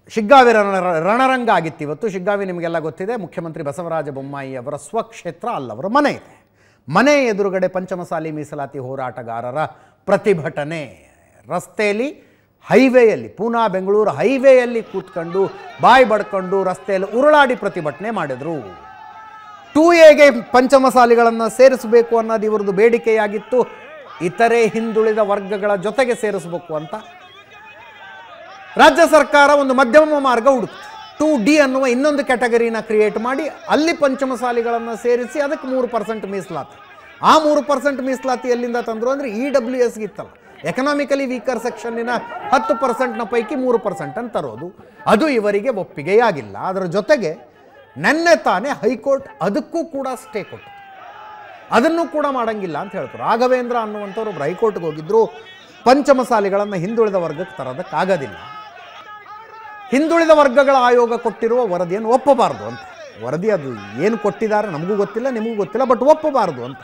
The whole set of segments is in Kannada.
ಶಿಗ್ಗಾವಿ ರಣ ರಣರಂಗ ಆಗಿತ್ತು ಇವತ್ತು ಶಿಗ್ಗಾವಿ ನಿಮಗೆಲ್ಲ ಗೊತ್ತಿದೆ ಮುಖ್ಯಮಂತ್ರಿ ಬಸವರಾಜ ಬೊಮ್ಮಾಯಿ ಅವರ ಸ್ವಕ್ಷೇತ್ರ ಅಲ್ಲವರ ಮನೆ ಇದೆ ಮನೆ ಎದುರುಗಡೆ ಪಂಚಮಸಾಲಿ ಮೀಸಲಾತಿ ಹೋರಾಟಗಾರರ ಪ್ರತಿಭಟನೆ ರಸ್ತೆಯಲ್ಲಿ ಹೈವೇಯಲ್ಲಿ ಪೂನಾ ಬೆಂಗಳೂರು ಹೈವೇಯಲ್ಲಿ ಕೂತ್ಕೊಂಡು ಬಾಯಿ ಬಡ್ಕೊಂಡು ರಸ್ತೆಯಲ್ಲಿ ಉರುಳಾಡಿ ಪ್ರತಿಭಟನೆ ಮಾಡಿದರು ಟೂ ಎಗೆ ಪಂಚಮಸಾಲಿಗಳನ್ನು ಸೇರಿಸಬೇಕು ಅನ್ನೋದು ಇವರದ್ದು ಬೇಡಿಕೆಯಾಗಿತ್ತು ಇತರೆ ಹಿಂದುಳಿದ ವರ್ಗಗಳ ಜೊತೆಗೆ ಸೇರಿಸಬೇಕು ಅಂತ ರಾಜ್ಯ ಸರ್ಕಾರ ಒಂದು ಮಧ್ಯಮ ಮಾರ್ಗ ಹುಡುಕ್ತು ಟು ಡಿ ಅನ್ನುವ ಇನ್ನೊಂದು ಕ್ಯಾಟಗರಿನ ಕ್ರಿಯೇಟ್ ಮಾಡಿ ಅಲ್ಲಿ ಪಂಚಮಸಾಲಿಗಳನ್ನು ಸೇರಿಸಿ ಅದಕ್ಕೆ ಮೂರು ಪರ್ಸೆಂಟ್ ಮೀಸಲಾತಿ ಆ ಮೂರು ಪರ್ಸೆಂಟ್ ಮೀಸಲಾತಿ ಎಲ್ಲಿಂದ ತಂದರು ಅಂದರೆ ಇ ಡಬ್ಲ್ಯೂ ಎಸ್ಗೆ ಇತ್ತಲ್ಲ ಎಕನಾಮಿಕಲಿ ವೀಕರ್ ಸೆಕ್ಷನ್ನಿನ ಹತ್ತು ಪರ್ಸೆಂಟ್ನ ಪೈಕಿ ಮೂರು ಪರ್ಸೆಂಟ್ ಅಂತ ತರೋದು ಅದು ಇವರಿಗೆ ಒಪ್ಪಿಗೆಯಾಗಿಲ್ಲ ಅದರ ಜೊತೆಗೆ ನೆನ್ನೆ ತಾನೇ ಹೈಕೋರ್ಟ್ ಅದಕ್ಕೂ ಕೂಡ ಸ್ಟೇ ಕೊಟ್ಟು ಅದನ್ನು ಕೂಡ ಮಾಡಂಗಿಲ್ಲ ಅಂತ ಹೇಳ್ತಾರೆ ರಾಘವೇಂದ್ರ ಅನ್ನುವಂಥವ್ರು ಒಬ್ರು ಹೈಕೋರ್ಟ್ಗೆ ಹೋಗಿದ್ರು ಪಂಚಮಸಾಲಿಗಳನ್ನು ಹಿಂದುಳಿದ ವರ್ಗಕ್ಕೆ ತರೋದಕ್ಕಾಗೋದಿಲ್ಲ ಹಿಂದುಳಿದ ವರ್ಗಗಳ ಆಯೋಗ ಕೊಟ್ಟಿರುವ ವರದಿಯನ್ನು ಒಪ್ಪಬಾರದು ಅಂತ ವರದಿ ಅದು ಏನು ಕೊಟ್ಟಿದ್ದಾರೆ ನಮಗೂ ಗೊತ್ತಿಲ್ಲ ನಿಮಗೂ ಗೊತ್ತಿಲ್ಲ ಬಟ್ ಒಪ್ಪಬಾರದು ಅಂತ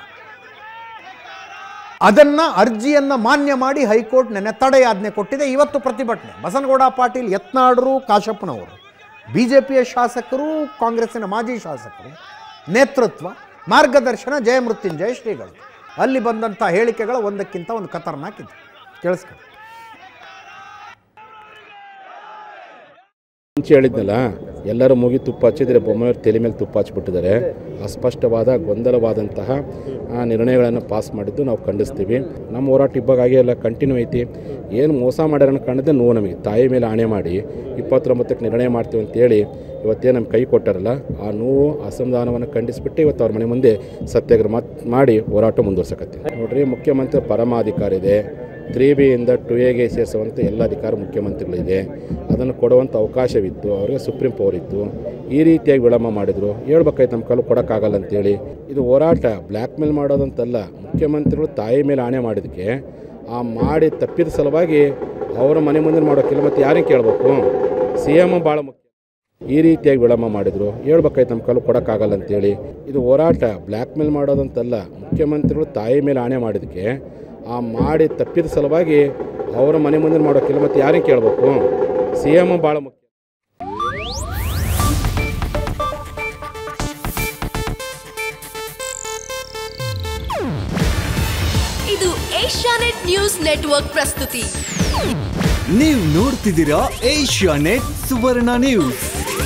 ಅದನ್ನ ಅರ್ಜಿಯನ್ನ ಮಾನ್ಯ ಮಾಡಿ ಹೈಕೋರ್ಟ್ ನೆನೆ ತಡೆಯಾಜ್ಞೆ ಕೊಟ್ಟಿದೆ ಇವತ್ತು ಪ್ರತಿಭಟನೆ ಬಸನಗೌಡ ಪಾಟೀಲ್ ಯತ್ನಾಡರು ಕಾಶಪ್ಪನವರು ಬಿ ಜೆ ಪಿಯ ಶಾಸಕರು ಕಾಂಗ್ರೆಸ್ಸಿನ ಮಾಜಿ ಶಾಸಕರು ನೇತೃತ್ವ ಮಾರ್ಗದರ್ಶನ ಜಯಮೃತ್ಯುಂಜಯ ಶ್ರೀಗಳು ಅಲ್ಲಿ ಬಂದಂಥ ಹೇಳಿಕೆಗಳು ಒಂದಕ್ಕಿಂತ ಒಂದು ಖತರ್ನಾಕ್ ಇದೆ ಕೇಳಿಸ್ಕೊಳ್ಳಿ ಮುಂಚೆ ಹೇಳಿದ್ನಲ್ಲ ಎಲ್ಲರೂ ಮುಗಿ ತುಪ್ಪ ಹಚ್ಚಿದ್ರೆ ಬೊಮ್ಮೆಯವ್ರ ತಲೆ ಮೇಲೆ ತುಪ್ಪ ಹಚ್ಬಿಟ್ಟಿದ್ದಾರೆ ಅಸ್ಪಷ್ಟವಾದ ಗೊಂದಲವಾದಂತಹ ಆ ನಿರ್ಣಯಗಳನ್ನು ಪಾಸ್ ಮಾಡಿದ್ದು ನಾವು ಖಂಡಿಸ್ತೀವಿ ನಮ್ಮ ಹೋರಾಟ ಇಬ್ಬಾಗೆ ಎಲ್ಲ ಕಂಟಿನ್ಯೂ ಐತಿ ಏನು ಮೋಸ ಮಾಡ್ಯಾರ ಕಂಡಿದ್ದೆ ನೋವು ನಮಗೆ ತಾಯಿ ಮೇಲೆ ಆಣೆ ಮಾಡಿ ಇಪ್ಪತ್ತೊಂಬತ್ತಕ್ಕೆ ನಿರ್ಣಯ ಮಾಡ್ತೀವಿ ಅಂತೇಳಿ ಇವತ್ತೇನು ನಮ್ಮ ಕೈ ಕೊಟ್ಟಾರಲ್ಲ ಆ ನೋವು ಅಸಮಾಧಾನವನ್ನು ಖಂಡಿಸ್ಬಿಟ್ಟು ಇವತ್ತು ಅವ್ರ ಮನೆ ಮುಂದೆ ಸತ್ಯಾಗ್ರಹ ಮಾತ್ ಮಾಡಿ ಹೋರಾಟ ಮುಂದುವರ್ಸಕತ್ತೀವಿ ನೋಡ್ರಿ ಮುಖ್ಯಮಂತ್ರಿ ಪರಮಾಧಿಕಾರ ಇದೆ ತ್ರೀ ಬಿಯಿಂದ ಟು ಎಗೆ ಸೇರಿಸುವಂಥ ಎಲ್ಲ ಅಧಿಕಾರ ಮುಖ್ಯಮಂತ್ರಿಗಳಿದೆ ಅದನ್ನು ಕೊಡುವಂಥ ಅವಕಾಶವಿತ್ತು ಅವರಿಗೆ ಸುಪ್ರೀಂ ಪವರ್ ಇತ್ತು ಈ ರೀತಿಯಾಗಿ ವಿಳಂಬ ಮಾಡಿದರು ಹೇಳ್ಬೇಕಾಯ್ತು ನಮ್ಮ ಕಾಲು ಕೊಡೋಕ್ಕಾಗಲ್ಲ ಅಂತೇಳಿ ಇದು ಹೋರಾಟ ಬ್ಲ್ಯಾಕ್ ಮೇಲ್ ಮಾಡೋದಂತಲ್ಲ ಮುಖ್ಯಮಂತ್ರಿಗಳು ತಾಯಿ ಮೇಲೆ ಆಣೆ ಮಾಡಿದ್ದಕ್ಕೆ ಆ ಮಾಡಿ ತಪ್ಪಿದ ಸಲುವಾಗಿ ಅವರ ಮನೆ ಮುಂದೆ ಮಾಡೋಕ್ಕಿಲ್ಲ ಮತ್ತು ಯಾರಿಗೆ ಕೇಳಬೇಕು ಸಿ ಎಮ್ ಭಾಳ ಮುಖ್ಯ ಈ ರೀತಿಯಾಗಿ ವಿಳಂಬ ಮಾಡಿದರು ಹೇಳ್ಬೇಕಾಯ್ತು ನಮ್ಮ ಕಾಲು ಕೊಡೋಕ್ಕಾಗಲ್ಲ ಅಂತೇಳಿ ಇದು ಹೋರಾಟ ಬ್ಲ್ಯಾಕ್ ಮೇಲ್ ಮಾಡೋದಂತಲ್ಲ ಮುಖ್ಯಮಂತ್ರಿಗಳು ತಾಯಿ ಮೇಲೆ ಆಣೆ ಮಾಡಿದ್ದಕ್ಕೆ ಆ ಮಾಡಿ ತಪ್ಪಿದ ಸಲುವಾಗಿ ಅವರ ಮನೆ ಮುಂದೆ ಮಾಡೋಕ್ಕಿಲ್ಲ ಮತ್ತು ಯಾರಿಗೆ ಕೇಳಬೇಕು ಸಿ ಎಮ್ ಭಾಳ ಮುಖ್ಯ ಇದು ಏಷ್ಯಾನೆಟ್ ನ್ಯೂಸ್ ನೆಟ್ವರ್ಕ್ ಪ್ರಸ್ತುತಿ ನೀವು ನೋಡ್ತಿದ್ದೀರಾ ಏಷ್ಯಾ ನೆಟ್ ಸುವರ್ಣ ನ್ಯೂಸ್